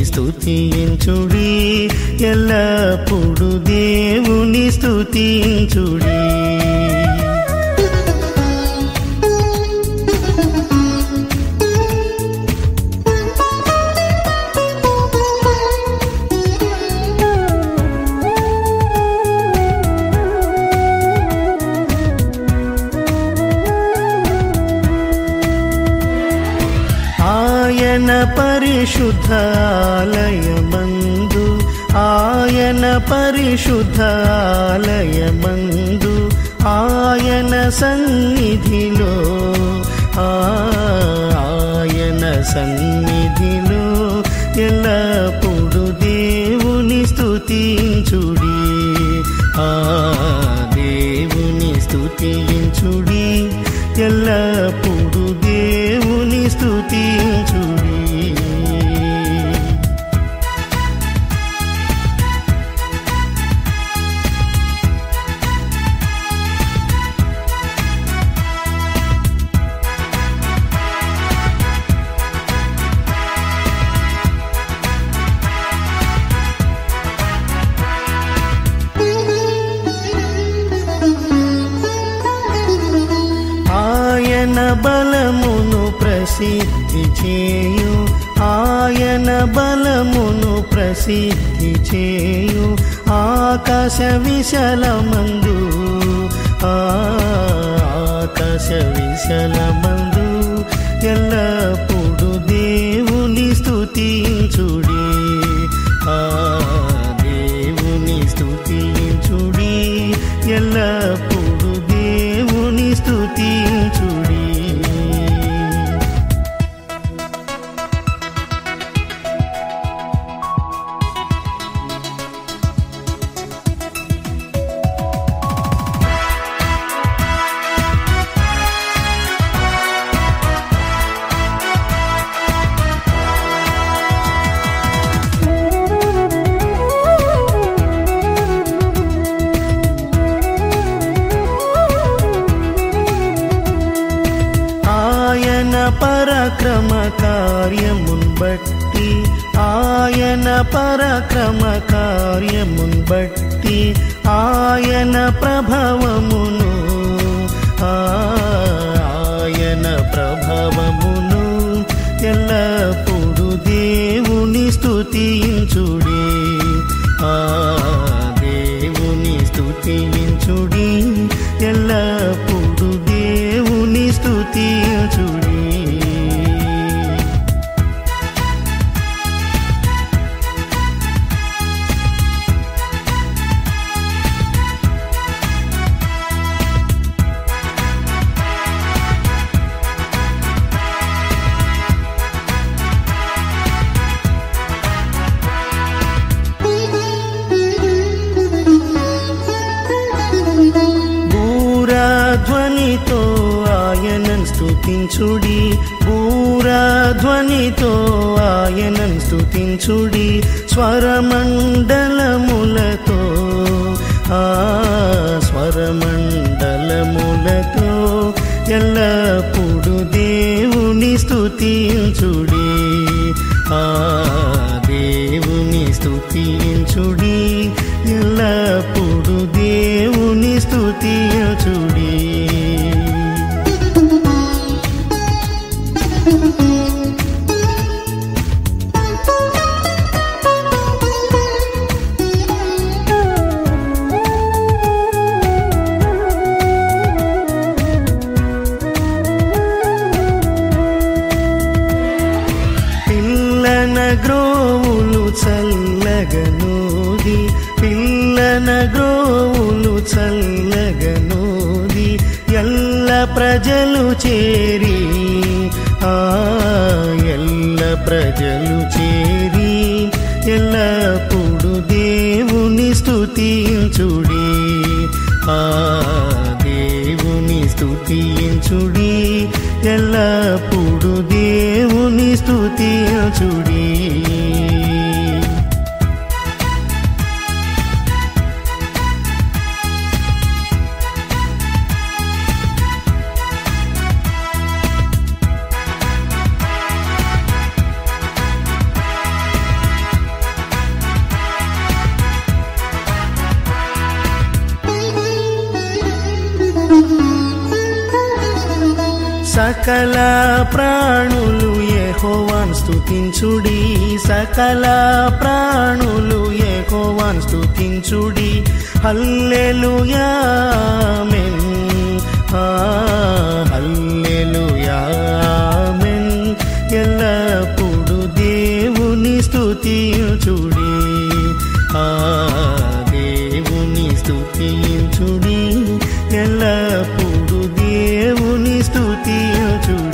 స్తుతించుడి ఎల్లప్పుడు దేవుని స్తుతించుడి ఆయన పరిశుద్ధాలయమందు ఆయన పరిశుద్ధాలయమందు ఆయన సన్నిధిలో ఆ, ఆయన సన్నిధిలో ఎల్లప్పుడు దేవుని స్తుతించుడి ఆ దేవుని స్తుతించుడి ఎల్లప్పుడు దేవుని స్తుతించుడి ఆయన బలమును ప్రసిద్ధి చేయు ఆయన బలమును ప్రసిద్ధి చేయు ఆకాశ విశలమందు ఆ, ఆకాశ విశలమందు ఎల్లప్పుడు దేవుని స్తుతించుడి ఆ దేవుని స్తుతించుడి ఎల్లప్పుడు దేవుని స్తుతించుడి ఆయన పరక్రమ కార్యమున్ బట్టి ఆయన పరక్రమ కార్యమున్ బట్టి ఆయన ప్రభావమును ఆ, ఆయన ప్రభావమును ఎల్లప్పుడు దేవుని స్తుతించుడి ఆ దేవుని స్తుతించుడి ఎల్లప్పుడు దేవుని స్తుతించుడి బూరాధ్వనితో ఆయనను స్తుతించుడి బూరాధ్వనితో ఆయనను స్తుతించుడి స్వరమండలములతో ఆ స్వరమండలములతో ఎల్లప్పుడు దేవుని స్తుతించుడి ఆ దేవుని స్తుతించుడి ఎల్లప్పుడు దేవుని స్తుతించుడి పిల్లన గ్రోవులు చల్లగనూది పిల్లన గ్రోవులు చల్లగనూది ఎల్ల ప్రజలు చేరి ఆ ఎల్ల ప్రజలు చేరి ఎల్లప్పుడు దేవుని స్తుతించుడి ఆ దేవుని స్తుతించుడి ఎల్లప్పుడు దేవుని స్తుతించుడి సకల ప్రాణులు యెహోవాను స్తుతించుడి సకల ప్రాణులు యెహోవాను స్తుతించుడి హల్లెలూయా ఆమేన్ ఆ హల్లెలూయా ఆమేన్ ఎల్లప్పుడు దేవుని స్తుతించుడి ఆ దేవుని స్తుతించుడి ఎల్లప్పుడు దేవుని స్తుతించుడి